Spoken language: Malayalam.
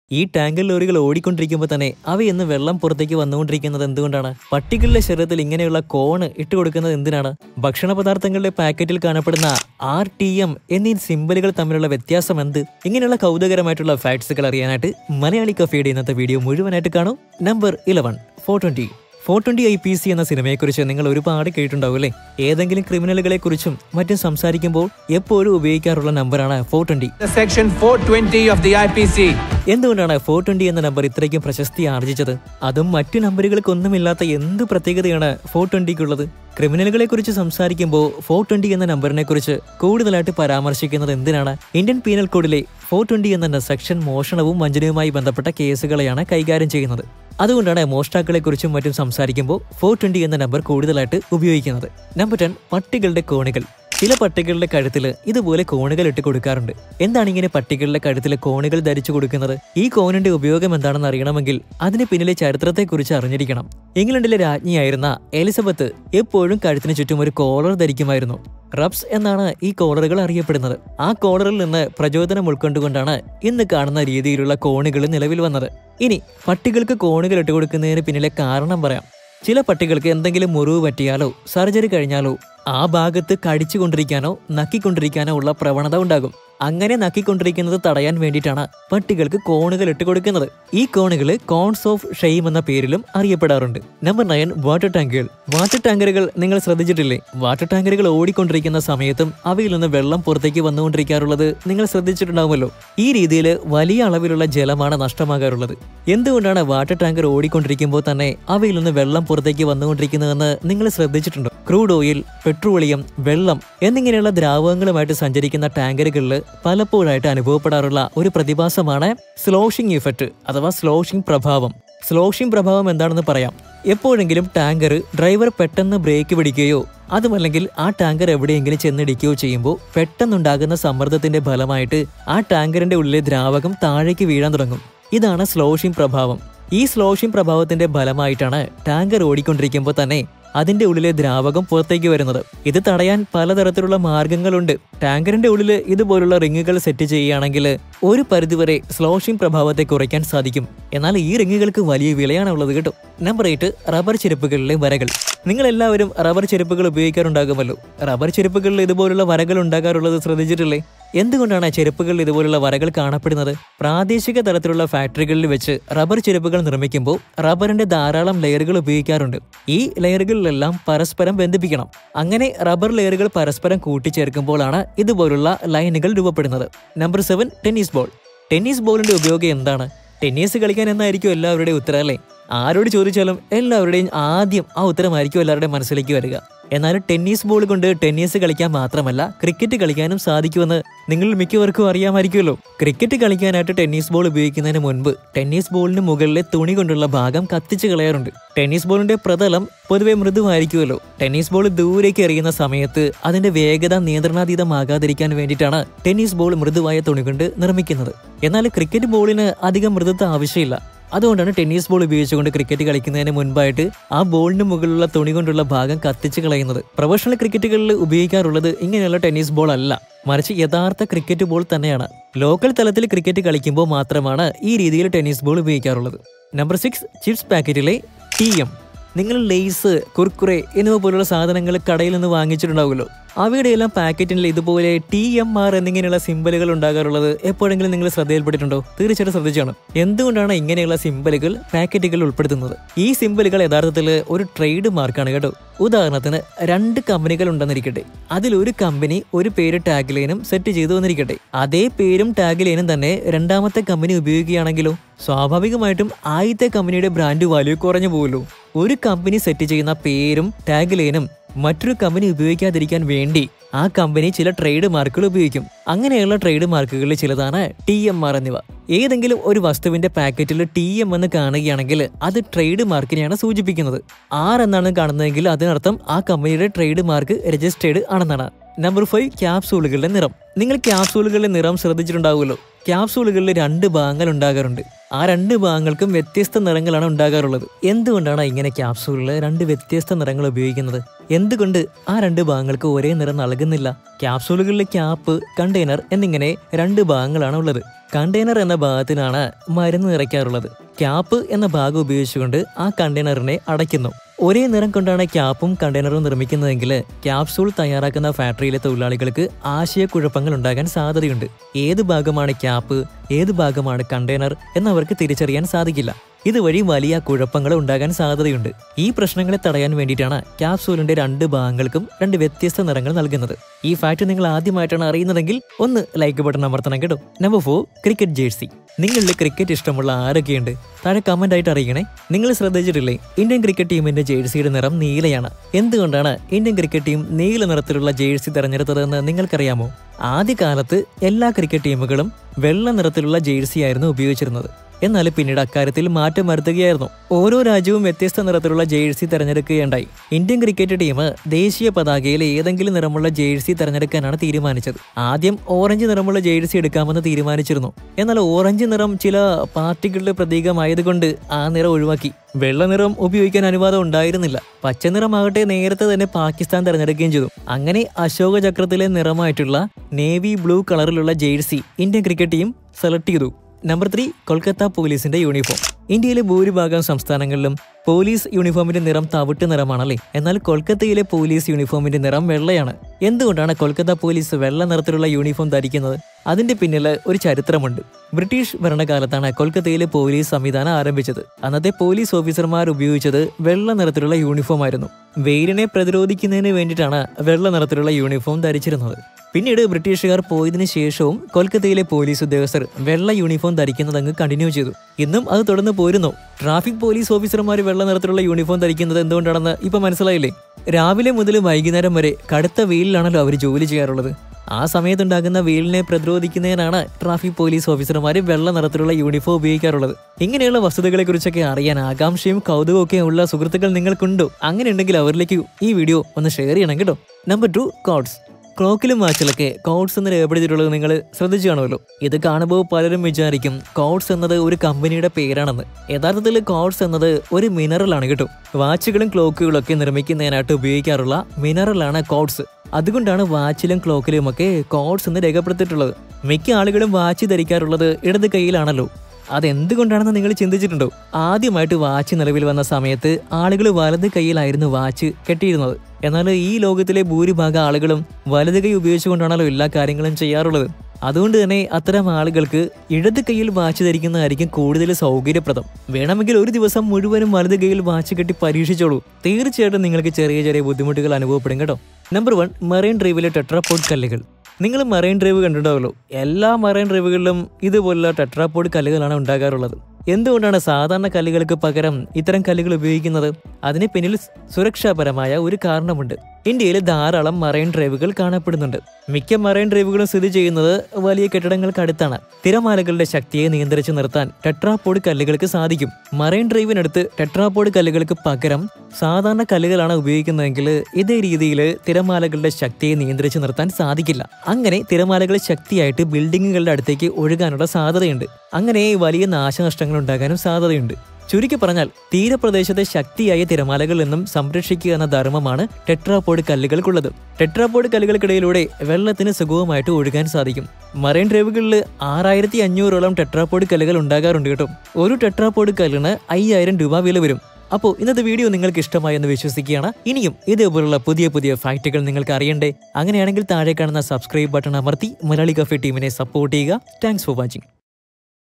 ഈ ടാങ്കർ ലോറികൾ ഓടിക്കൊണ്ടിരിക്കുമ്പോൾ തന്നെ അവയെന്ന് വെള്ളം പുറത്തേക്ക് വന്നുകൊണ്ടിരിക്കുന്നത് എന്തുകൊണ്ടാണ് പട്ടികളുടെ ശരീരത്തിൽ ഇങ്ങനെയുള്ള കോണ് ഇട്ട് കൊടുക്കുന്നത് എന്തിനാണ് ഭക്ഷണ പദാർത്ഥങ്ങളുടെ പാക്കറ്റിൽ കാണപ്പെടുന്ന ആർ ടി എം എന്നീ സിമ്പലുകൾ തമ്മിലുള്ള വ്യത്യാസം എന്ത് ഇങ്ങനെയുള്ള കൗതുകരമായിട്ടുള്ള ഫാക്ട്സുകൾ അറിയാനായിട്ട് മലയാളി കഫേയുടെ ഇന്നത്തെ വീഡിയോ മുഴുവനായിട്ട് കാണൂ number eleven four twenty four twenty I P C എന്ന സിനിമയെക്കുറിച്ച് നിങ്ങൾ ഒരുപാട് കേട്ടിട്ടുണ്ടാവും അല്ലേ ഏതെങ്കിലും ക്രിമിനലുകളെ കുറിച്ചും മറ്റും സംസാരിക്കുമ്പോൾ എപ്പോഴും ഉപയോഗിക്കാറുള്ള നമ്പറാണ് four twenty The section 420 of the IPC. എന്തുകൊണ്ടാണ് ഫോർ ട്വന്റി എന്ന നമ്പർ ഇത്രയ്ക്കും പ്രശസ്തി ആർജിച്ചത് അതും മറ്റു നമ്പറുകൾക്കൊന്നുമില്ലാത്ത എന്ത് പ്രത്യേകതയാണ് ഫോർ ട്വന്റിക്കുള്ളത് ക്രിമിനലുകളെ കുറിച്ച് സംസാരിക്കുമ്പോൾ ഫോർ ട്വന്റി എന്ന നമ്പറിനെ കുറിച്ച് കൂടുതലായിട്ട് പരാമർശിക്കുന്നത് എന്തിനാണ് ഇന്ത്യൻ പീനൽ കോഡിലെ ഫോർ ട്വന്റി എന്ന സെക്ഷൻ മോഷണവും വഞ്ചനയുമായി ബന്ധപ്പെട്ട കേസുകളെയാണ് കൈകാര്യം ചെയ്യുന്നത് അതുകൊണ്ടാണ് മോഷ്ടാക്കളെ കുറിച്ചും മറ്റും സംസാരിക്കുമ്പോൾ ഫോർ ട്വന്റി എന്ന നമ്പർ കൂടുതലായിട്ട് ഉപയോഗിക്കുന്നത് നമ്പർ ടെൻ പട്ടികളുടെ കോണികൾ ചില പട്ടികളുടെ കഴുത്തിൽ ഇതുപോലെ കോണുകൾ ഇട്ട് കൊടുക്കാറുണ്ട് എന്താണ് ഇങ്ങനെ പട്ടികളുടെ കഴുത്തിൽ കോണുകൾ ധരിച്ചു കൊടുക്കുന്നത് ഈ കോണിന്റെ ഉപയോഗം എന്താണെന്ന് അറിയണമെങ്കിൽ അതിന് പിന്നിലെ ചരിത്രത്തെക്കുറിച്ച് അറിഞ്ഞിരിക്കണം ഇംഗ്ലണ്ടിലെ രാജ്ഞിയായിരുന്ന എലിസബത്ത് എപ്പോഴും കഴുത്തിന് ചുറ്റും ഒരു കോളർ ധരിക്കുമായിരുന്നു റബ്സ് എന്നാണ് ഈ കോളറുകൾ അറിയപ്പെടുന്നത് ആ കോളറിൽ നിന്ന് പ്രചോദനം ഉൾക്കൊണ്ടുകൊണ്ടാണ് ഇന്ന് കാണുന്ന രീതിയിലുള്ള കോണുകൾ നിലവിൽ വന്നത് ഇനി പട്ടികൾക്ക് കോണുകൾ ഇട്ട് കൊടുക്കുന്നതിന് പിന്നിലെ കാരണം പറയാം ചില പട്ടികൾക്ക് എന്തെങ്കിലും മുറിവ് പറ്റിയാലോ സർജറി കഴിഞ്ഞാലോ ആ ഭാഗത്ത് കടിച്ചുകൊണ്ടിരിക്കാനോ നക്കിക്കൊണ്ടിരിക്കാനോ ഉള്ള പ്രവണത ഉണ്ടാകും അങ്ങനെ നക്കിക്കൊണ്ടിരിക്കുന്നത് തടയാൻ വേണ്ടിയിട്ടാണ് പട്ടികൾക്ക് കോണുകൾ ഇട്ട് കൊടുക്കുന്നത് ഈ കോണുകൾ കോൺസ് ഓഫ് ഷെയിം എന്ന പേരിലും അറിയപ്പെടാറുണ്ട് നമ്പർ നയൻ വാട്ടർ ടാങ്കുകൾ വാട്ടർ ടാങ്കറുകൾ നിങ്ങൾ ശ്രദ്ധിച്ചിട്ടില്ലേ വാട്ടർ ടാങ്കറുകൾ ഓടിക്കൊണ്ടിരിക്കുന്ന സമയത്തും അവയിൽ നിന്ന് വെള്ളം പുറത്തേക്ക് വന്നുകൊണ്ടിരിക്കാറുള്ളത് നിങ്ങൾ ശ്രദ്ധിച്ചിട്ടുണ്ടാവുമല്ലോ ഈ രീതിയിൽ വലിയ അളവിലുള്ള ജലമാണ് നഷ്ടമാകാറുള്ളത് എന്തുകൊണ്ടാണ് വാട്ടർ ടാങ്കർ ഓടിക്കൊണ്ടിരിക്കുമ്പോൾ തന്നെ അവയിൽ നിന്ന് വെള്ളം പുറത്തേക്ക് വന്നുകൊണ്ടിരിക്കുന്നതെന്ന് നിങ്ങൾ ശ്രദ്ധിച്ചിട്ടുണ്ടോ ക്രൂഡ് ഓയിൽ പെട്രോളിയം വെള്ളം എന്നിങ്ങനെയുള്ള ദ്രാവകങ്ങളുമായിട്ട് സഞ്ചരിക്കുന്ന ടാങ്കറുകളിൽ പലപ്പോഴായിട്ട് അനുഭവപ്പെടാറുള്ള ഒരു പ്രതിഭാസമാണ് സ്ലോഷിംഗ് ഇഫക്റ്റ് അഥവാ സ്ലോഷിംഗ് പ്രഭാവം സ്ലോഷിംഗ് പ്രഭാവം എന്താണെന്ന് പറയാം എപ്പോഴെങ്കിലും ടാങ്കർ ഡ്രൈവർ പെട്ടെന്ന് ബ്രേക്ക് പിടിക്കുകയോ അതുമല്ലെങ്കിൽ ആ ടാങ്കർ എവിടെയെങ്കിലും ചെന്നിടിക്കുകയോ ചെയ്യുമ്പോൾ പെട്ടെന്നുണ്ടാകുന്ന സമ്മർദ്ദത്തിന്റെ ഫലമായിട്ട് ആ ടാങ്കറിന്റെ ഉള്ളിലെ ദ്രാവകം താഴേക്ക് വീഴാൻ തുടങ്ങും ഇതാണ് സ്ലോഷിംഗ് പ്രഭാവം ഈ സ്ലോഷിംഗ് പ്രഭാവത്തിന്റെ ഫലമായിട്ടാണ് ടാങ്കർ ഓടിക്കൊണ്ടിരിക്കുമ്പോൾ തന്നെ അതിന്റെ ഉള്ളിലെ ദ്രാവകം പുറത്തേക്ക് വരുന്നത് ഇത് തടയാൻ പലതരത്തിലുള്ള മാർഗങ്ങളുണ്ട് ടാങ്കറിന്റെ ഉള്ളിൽ ഇതുപോലുള്ള റിങ്ങുകൾ സെറ്റ് ചെയ്യുകയാണെങ്കിൽ ഒരു പരിധിവരെ സ്ലോഷിംഗ് പ്രഭാവത്തെ കുറയ്ക്കാൻ സാധിക്കും എന്നാൽ ഈ റിങ്ങുകൾക്ക് വലിയ വിലയാണ് ഉള്ളത് കേട്ടോ നമ്പർ എയ്റ്റ് റബ്ബർ ചെരുപ്പുകളിലെ വരകൾ നിങ്ങൾ എല്ലാവരും റബ്ബർ ചെരുപ്പുകൾ ഉപയോഗിക്കാറുണ്ടാകുമല്ലോ റബ്ബർ ചെരുപ്പുകളിൽ ഇതുപോലുള്ള വരകൾ ഉണ്ടാകാറുള്ളത് ശ്രദ്ധിച്ചിട്ടില്ലേ എന്തുകൊണ്ടാണ് ചെരുപ്പുകളിൽ ഇതുപോലുള്ള വരകൾ കാണപ്പെടുന്നത് പ്രാദേശിക തലത്തിലുള്ള ഫാക്ടറികളിൽ വെച്ച് റബ്ബർ ചെരുപ്പുകൾ നിർമ്മിക്കുമ്പോൾ റബ്ബറിന്റെ ധാരാളം ലെയറുകൾ ഉപയോഗിക്കാറുണ്ട് ഈ ലെയറുകളിലെല്ലാം പരസ്പരം ബന്ധിപ്പിക്കണം അങ്ങനെ റബ്ബർ ലെയറുകൾ പരസ്പരം കൂട്ടിച്ചേർക്കുമ്പോഴാണ് ഇതുപോലുള്ള ലൈനുകൾ രൂപപ്പെടുന്നത് number seven tennis ball tennis ബോളിന്റെ ഉപയോഗം എന്താണ് ടെന്നീസ് കളിക്കാൻ എന്നായിരിക്കും എല്ലാവരുടെയും ഉത്തരം അല്ലേ ആരോട് ചോദിച്ചാലും എല്ലാവരുടെയും ആദ്യം ആ ഉത്തരമായിരിക്കും എല്ലാവരുടെയും മനസ്സിലേക്ക് വരിക എന്നാൽ ടെന്നീസ് ബോൾ കൊണ്ട് ടെന്നീസ് കളിക്കാൻ മാത്രമല്ല ക്രിക്കറ്റ് കളിക്കാനും സാധിക്കുമെന്ന് നിങ്ങൾ മിക്കവർക്കും അറിയാമായിരിക്കുമല്ലോ ക്രിക്കറ്റ് കളിക്കാനായിട്ട് ടെന്നീസ് ബോൾ ഉപയോഗിക്കുന്നതിന് മുൻപ് ടെന്നീസ് ബോളിന് മുകളിലെ തുണി കൊണ്ടുള്ള ഭാഗം കത്തിച്ച് കളയാറുണ്ട് ടെന്നീസ് ബോളിന്റെ പ്രതലം പൊതുവെ മൃദുവായിരിക്കുമല്ലോ ടെന്നീസ് ബോൾ ദൂരേക്ക് എറിയുന്ന സമയത്ത് അതിന്റെ വേഗത നിയന്ത്രണാതീതമാകാതിരിക്കാൻ വേണ്ടിയിട്ടാണ് ടെന്നീസ് ബോൾ മൃദുവായ തുണി കൊണ്ട് നിർമ്മിക്കുന്നത് എന്നാൽ ക്രിക്കറ്റ് ബോളിന് അധികം മൃദുത്വം ആവശ്യമില്ല അതുകൊണ്ടാണ് ടെന്നീസ് ബോൾ ഉപയോഗിച്ചുകൊണ്ട് ക്രിക്കറ്റ് കളിക്കുന്നതിന് മുൻപായിട്ട് ആ ബോളിന് മുകളിലുള്ള തുണി കൊണ്ടുള്ള ഭാഗം കത്തിച്ച് കളയുന്നത് പ്രൊഫഷണൽ ക്രിക്കറ്റുകളിൽ ഉപയോഗിക്കാറുള്ളത് ഇങ്ങനെയുള്ള ടെന്നീസ് ബോൾ അല്ല മറിച്ച് യഥാർത്ഥ ക്രിക്കറ്റ് ബോൾ തന്നെയാണ് ലോക്കൽ തലത്തിൽ ക്രിക്കറ്റ് കളിക്കുമ്പോൾ മാത്രമാണ് ഈ രീതിയിൽ ടെന്നീസ് ബോൾ ഉപയോഗിക്കാറുള്ളത് നമ്പർ സിക്സ് ചിപ്സ് പാക്കറ്റിലെ ടി എം നിങ്ങൾ ലേസ് കുർക്കുറെ എന്നിവ പോലുള്ള സാധനങ്ങൾ കടയിൽ നിന്ന് വാങ്ങിച്ചിട്ടുണ്ടാവുമല്ലോ അവയുടെ എല്ലാം പാക്കറ്റിൽ ഇതുപോലെ ടി എം ആർ എന്നിങ്ങനെയുള്ള സിമ്പലുകൾ ഉണ്ടാകാറുള്ളത് എപ്പോഴെങ്കിലും നിങ്ങൾ ശ്രദ്ധയിൽപ്പെട്ടിട്ടുണ്ടോ തീർച്ചയായിട്ടും ശ്രദ്ധിച്ചാണ് എന്തുകൊണ്ടാണ് ഇങ്ങനെയുള്ള സിമ്പലുകൾ പാക്കറ്റുകളിൽ ഉൾപ്പെടുത്തുന്നത് ഈ സിമ്പലുകൾ യഥാർത്ഥത്തിൽ ഒരു ട്രേഡ് മാർക്കാണ് കേട്ടോ ഉദാഹരണത്തിന് രണ്ട് കമ്പനികൾ ഉണ്ടെന്നിരിക്കട്ടെ അതിലൊരു കമ്പനി ഒരു പേര് ടാഗ് ലൈനും സെറ്റ് ചെയ്തു വന്നിരിക്കട്ടെ അതേ പേരും ടാഗ് ലൈനും തന്നെ രണ്ടാമത്തെ കമ്പനി ഉപയോഗിക്കുകയാണെങ്കിലോ സ്വാഭാവികമായിട്ടും ആദ്യത്തെ കമ്പനിയുടെ ബ്രാൻഡ് വാല്യൂ കുറഞ്ഞു പോകുമല്ലോ ഒരു കമ്പനി സെറ്റ് ചെയ്യുന്ന പേരും ടാഗ് ലൈനും മറ്റൊരു കമ്പനി ഉപയോഗിക്കാതിരിക്കാൻ വേണ്ടി ആ കമ്പനി ചില ട്രേഡ് മാർക്കുകൾ ഉപയോഗിക്കും അങ്ങനെയുള്ള ട്രേഡ് മാർക്കുകളിൽ ചിലതാണ് ടി എം ആർ എന്നിവ ഏതെങ്കിലും ഒരു വസ്തുവിന്റെ പാക്കറ്റിൽ ടി എം എന്ന് കാണുകയാണെങ്കിൽ അത് ട്രേഡ് മാർക്കിനെയാണ് സൂചിപ്പിക്കുന്നത് ആർ എന്നാണ് കാണുന്നതെങ്കിൽ അതിനർത്ഥം ആ കമ്പനിയുടെ ട്രേഡ് മാർക്ക് രജിസ്റ്റേർഡ് ആണെന്നാണ് നമ്പർ ഫൈവ് ക്യാപ്സൂളുകളുടെ നിറം നിങ്ങൾ ക്യാപ്സൂളുകളുടെ നിറം ശ്രദ്ധിച്ചിട്ടുണ്ടാവുമല്ലോ ക്യാപ്സൂളുകളിൽ രണ്ട് ഭാഗങ്ങൾ ഉണ്ടാകാറുണ്ട് ആ രണ്ട് ഭാഗങ്ങൾക്കും വ്യത്യസ്ത നിറങ്ങളാണ് ഉണ്ടാകാറുള്ളത് എന്തുകൊണ്ടാണ് ഇങ്ങനെ ക്യാപ്സൂളിൽ രണ്ട് വ്യത്യസ്ത നിറങ്ങൾ ഉപയോഗിക്കുന്നത് എന്തുകൊണ്ട് ആ രണ്ട് ഭാഗങ്ങൾക്ക് ഒരേ നിറം നൽകുന്നില്ല ക്യാപ്സൂളുകളിലെ ക്യാപ്പ് കണ്ടെയ്നർ എന്നിങ്ങനെ രണ്ട് ഭാഗങ്ങളാണ് ഉള്ളത് കണ്ടെയ്നർ എന്ന ഭാഗത്തിനാണ് മരുന്ന് നിറയ്ക്കാറുള്ളത് ക്യാപ്പ് എന്ന ഭാഗം ഉപയോഗിച്ചുകൊണ്ട് ആ കണ്ടെയ്നറിനെ അടയ്ക്കുന്നു ഒരേ നിറം കൊണ്ടാണ് ക്യാപ്പും കണ്ടെയ്നറും നിർമ്മിക്കുന്നതെങ്കിൽ ക്യാപ്സൂൾ തയ്യാറാക്കുന്ന ഫാക്ടറിയിലെ തൊഴിലാളികൾക്ക് ആശയക്കുഴപ്പങ്ങൾ ഉണ്ടാകാൻ സാധ്യതയുണ്ട് ഏത് ഭാഗമാണ് ക്യാപ്പ് ഏത് ഭാഗമാണ് കണ്ടെയ്നർ എന്നവർക്ക് തിരിച്ചറിയാൻ സാധിക്കില്ല ഇതുവഴി വലിയ കുഴപ്പങ്ങൾ ഉണ്ടാകാൻ സാധ്യതയുണ്ട് ഈ പ്രശ്നങ്ങളെ തടയാൻ വേണ്ടിയിട്ടാണ് ക്യാപ്സൂളിന്റെ രണ്ട് ഭാഗങ്ങൾക്കും രണ്ട് വ്യത്യസ്ത നിറങ്ങൾ നൽകുന്നത് ഈ ഫാക്ട് നിങ്ങൾ ആദ്യമായിട്ടാണ് അറിയുന്നതെങ്കിൽ ഒന്ന് ലൈക്ക് ബട്ടൺ അമർത്തണം കേട്ടോ നമ്പർ ഫോർ ക്രിക്കറ്റ് ജേഴ്സി നിങ്ങളിൽ ക്രിക്കറ്റ് ഇഷ്ടമുള്ള ആരൊക്കെയുണ്ട് താഴെ കമന്റ് ആയിട്ട് അറിയിക്കണേ നിങ്ങൾ ശ്രദ്ധിച്ചിട്ടില്ലേ ഇന്ത്യൻ ക്രിക്കറ്റ് ടീമിന്റെ ജേഴ്സിയുടെ നിറം നീലയാണ് എന്തുകൊണ്ടാണ് ഇന്ത്യൻ ക്രിക്കറ്റ് ടീം നീല നിറത്തിലുള്ള ജേഴ്സി തെരഞ്ഞെടുത്തതെന്ന് നിങ്ങൾക്കറിയാമോ ആദ്യകാലത്ത് എല്ലാ ക്രിക്കറ്റ് ടീമുകളും വെള്ള നിറത്തിലുള്ള ജേഴ്സി ആയിരുന്നു ഉപയോഗിച്ചിരുന്നത് എന്നാൽ പിന്നീട് അക്കാര്യത്തിൽ മാറ്റം വരുത്തുകയായിരുന്നു ഓരോ രാജ്യവും വ്യത്യസ്ത നിറത്തിലുള്ള ജേഴ്സി തെരഞ്ഞെടുക്കുകയുണ്ടായി ഇന്ത്യൻ ക്രിക്കറ്റ് ടീം ദേശീയ പതാകയിൽ ഏതെങ്കിലും നിറമുള്ള ജേഴ്സി തെരഞ്ഞെടുക്കാനാണ് തീരുമാനിച്ചത് ആദ്യം ഓറഞ്ച് നിറമുള്ള ജേഴ്സി എടുക്കാമെന്ന് തീരുമാനിച്ചിരുന്നു എന്നാൽ ഓറഞ്ച് നിറം ചില പാർട്ടികളുടെ പ്രതീകമായതുകൊണ്ട് ആ നിറം ഒഴിവാക്കി വെള്ള നിറം ഉപയോഗിക്കാൻ അനുവാദം ഉണ്ടായിരുന്നില്ല പച്ച നിറമാകട്ടെ നേരത്തെ തന്നെ പാകിസ്ഥാൻ തെരഞ്ഞെടുക്കുകയും ചെയ്തു അങ്ങനെ അശോക ചക്രത്തിലെ നിറമായിട്ടുള്ള നേവി ബ്ലൂ കളറിലുള്ള jersey Indian cricket team select ചെയ്തു നമ്പർ ത്രീ കൊൽക്കത്ത പോലീസിന്റെ യൂണിഫോം ഇന്ത്യയിലെ ഭൂരിഭാഗം സംസ്ഥാനങ്ങളിലും പോലീസ് യൂണിഫോമിന്റെ നിറം തവിട്ട് നിറമാണല്ലേ എന്നാൽ കൊൽക്കത്തയിലെ പോലീസ് യൂണിഫോമിന്റെ നിറം വെള്ളയാണ് എന്തുകൊണ്ടാണ് കൊൽക്കത്ത പോലീസ് വെള്ള നിറത്തിലുള്ള യൂണിഫോം ധരിക്കുന്നത് അതിന്റെ പിന്നിൽ ഒരു ചരിത്രമുണ്ട് ബ്രിട്ടീഷ് ഭരണകാലത്താണ് കൊൽക്കത്തയിലെ പോലീസ് സംവിധാനം ആരംഭിച്ചത് അന്നത്തെ പോലീസ് ഓഫീസർമാർ ഉപയോഗിച്ചത് വെള്ള നിറത്തിലുള്ള യൂണിഫോം ആയിരുന്നു വെയിലിനെ പ്രതിരോധിക്കുന്നതിന് വേണ്ടിയിട്ടാണ് വെള്ള നിറത്തിലുള്ള യൂണിഫോം ധരിച്ചിരുന്നത് പിന്നീട് ബ്രിട്ടീഷുകാർ പോയതിനു ശേഷവും കൊൽക്കത്തയിലെ പോലീസ് ഉദ്യോഗസ്ഥർ വെള്ള യൂണിഫോം ധരിക്കുന്നത് അങ്ങ് കണ്ടിന്യൂ ചെയ്തു ഇന്നും അത് തുടർന്ന് പോരുന്നു ട്രാഫിക് പോലീസ് ഓഫീസർമാർ വെള്ള നിറത്തിലുള്ള യൂണിഫോം ധരിക്കുന്നത് എന്തുകൊണ്ടാണെന്ന് ഇപ്പൊ മനസ്സിലായില്ലേ രാവിലെ മുതൽ വൈകുന്നേരം വരെ കടുത്ത വെയിലിലാണല്ലോ അവർ ജോലി ചെയ്യാറുള്ളത് ആ സമയത്തുണ്ടാകുന്ന വെയിലിനെ പ്രതിരോധിക്കുന്നതിനാണ് ട്രാഫിക് പോലീസ് ഓഫീസർമാർ വെള്ള നിറത്തിലുള്ള യൂണിഫോം ഉപയോഗിക്കാറുള്ളത് ഇങ്ങനെയുള്ള വസ്തുതകളെ കുറിച്ചൊക്കെ അറിയാൻ ആകാംക്ഷയും കൗതുകവും ഒക്കെ ഉള്ള സുഹൃത്തുക്കൾ നിങ്ങൾക്കുണ്ടോ അങ്ങനെ ഉണ്ടെങ്കിൽ അവരിലേക്ക് ഈ വീഡിയോ ഒന്ന് ഷെയർ ചെയ്യണം കേട്ടോ നമ്പർ ടു കോഡ്സ് ക്ലോക്കിലും വാച്ചിലൊക്കെ കോഡ്സ് എന്ന് രേഖപ്പെടുത്തിയിട്ടുള്ളത് നിങ്ങൾ ശ്രദ്ധിച്ചു കാണുമല്ലോ ഇത് കാണുമ്പോൾ പലരും വിചാരിക്കും കോഡ്സ് എന്നത് ഒരു കമ്പനിയുടെ പേരാണെന്ന് യഥാർത്ഥത്തിൽ കോഡ്സ് എന്നത് ഒരു മിനറലാണ് കേട്ടോ വാച്ചുകളും ക്ലോക്കുകളും ഒക്കെ നിർമ്മിക്കുന്നതിനായിട്ട് ഉപയോഗിക്കാറുള്ള മിനറലാണ് കോഡ്സ് അതുകൊണ്ടാണ് വാച്ചിലും ക്ലോക്കിലും ഒക്കെ കോഡ്സ് എന്ന് രേഖപ്പെടുത്തിയിട്ടുള്ളത് മിക്ക ആളുകളും വാച്ച് ധരിക്കാറുള്ളത് ഇടത് കൈയിലാണല്ലോ അതെന്തുകൊണ്ടാണെന്ന് നിങ്ങൾ ചിന്തിച്ചിട്ടുണ്ടോ ആദ്യമായിട്ട് വാച്ച് നിലവിൽ വന്ന സമയത്ത് ആളുകൾ വലത് കൈയിലായിരുന്നു വാച്ച് കെട്ടിയിരുന്നത് എന്നാൽ ഈ ലോകത്തിലെ ഭൂരിഭാഗം ആളുകളും വലത് കൈ ഉപയോഗിച്ചുകൊണ്ടാണല്ലോ എല്ലാ കാര്യങ്ങളും ചെയ്യാറുള്ളത് അതുകൊണ്ട് തന്നെ അത്തരം ആളുകൾക്ക് ഇടത് കൈയിൽ വാച്ച് ധരിക്കുന്നതായിരിക്കും കൂടുതൽ സൗകര്യപ്രദം വേണമെങ്കിൽ ഒരു ദിവസം മുഴുവനും വലത് കൈയിൽ വാച്ച് കെട്ടി പരീക്ഷിച്ചോളൂ തീർച്ചയായിട്ടും നിങ്ങൾക്ക് ചെറിയ ചെറിയ ബുദ്ധിമുട്ടുകൾ അനുഭവപ്പെടും കേട്ടോ നമ്പർ വൺ മറൈൻ ഡ്രൈവിലെ ടെട്രാപോഡ് കല്ലുകൾ നിങ്ങൾ മറൈൻ ഡ്രൈവ് കണ്ടിട്ടുണ്ടാവുമല്ലോ എല്ലാ മറൈൻ ഡ്രൈവുകളിലും ഇതുപോലുള്ള ടെട്രാപോഡ് കല്ലുകളാണ് ഉണ്ടാകാറുള്ളത് എന്തുകൊണ്ടാണ് സാധാരണ കല്ലുകൾക്ക് പകരം ഇത്തരം കല്ലുകൾ ഉപയോഗിക്കുന്നത് അതിന് പിന്നിൽ സുരക്ഷാപരമായ ഒരു കാരണമുണ്ട് ഇന്ത്യയിൽ ധാരാളം മറൈൻ ഡ്രൈവുകൾ കാണപ്പെടുന്നുണ്ട് മിക്ക മറൈൻ ഡ്രൈവുകളും സ്ഥിതി ചെയ്യുന്നത് വലിയ കെട്ടിടങ്ങൾക്കടുത്താണ് തിരമാലകളുടെ ശക്തിയെ നിയന്ത്രിച്ചു നിർത്താൻ ടെട്രാപോഡ് കല്ലുകൾക്ക് സാധിക്കും മറൈൻ ഡ്രൈവിനടുത്ത് ടെട്രാപോഡ് കല്ലുകൾക്ക് പകരം സാധാരണ കല്ലുകളാണ് ഉപയോഗിക്കുന്നതെങ്കിൽ ഇതേ രീതിയിൽ തിരമാലകളുടെ ശക്തിയെ നിയന്ത്രിച്ചു നിർത്താൻ സാധിക്കില്ല അങ്ങനെ തിരമാലകൾ ശക്തിയായിട്ട് ബിൽഡിങ്ങുകളുടെ അടുത്തേക്ക് ഒഴുകാനുള്ള സാധ്യതയുണ്ട് അങ്ങനെ വലിയ നാശനഷ്ടങ്ങൾ ഉണ്ടാകാനും സാധ്യതയുണ്ട് ചുരുക്കി പറഞ്ഞാൽ തീരപ്രദേശത്തെ ശക്തിയായ തിരമാലകളിൽ നിന്നും സംരക്ഷിക്കുക എന്ന ധർമ്മമാണ് ടെട്രാപോഡ് കല്ലുകൾക്കുള്ളത് ടെട്രാപോഡ് കല്ലുകൾക്കിടയിലൂടെ വെള്ളത്തിന് സുഗമമായിട്ട് ഒഴുകാൻ സാധിക്കും മറൈൻ ഡ്രൈവുകളിൽ ആറായിരത്തി അഞ്ഞൂറോളം ടെട്രാപോഡ് കല്ലുകൾ ഉണ്ടാകാറുണ്ട് കേട്ടോ ഒരു ടെട്രാപോഡ് കല്ലിന് അയ്യായിരം രൂപ വില വരും അപ്പോൾ ഇന്നത്തെ വീഡിയോ നിങ്ങൾക്ക് ഇഷ്ടമായെന്ന് വിശ്വസിക്കുകയാണ് ഇനിയും ഇതേപോലുള്ള പുതിയ പുതിയ ഫാക്റ്റുകൾ നിങ്ങൾക്ക് അറിയണ്ടേ അങ്ങനെയാണെങ്കിൽ താഴെ കാണുന്ന സബ്സ്ക്രൈബ് ബട്ടൺ അമർത്തി മലയാളി കഫേ ടീമിനെ സപ്പോർട്ട് ചെയ്യുക താങ്ക്സ് ഫോർ വാച്ചിങ്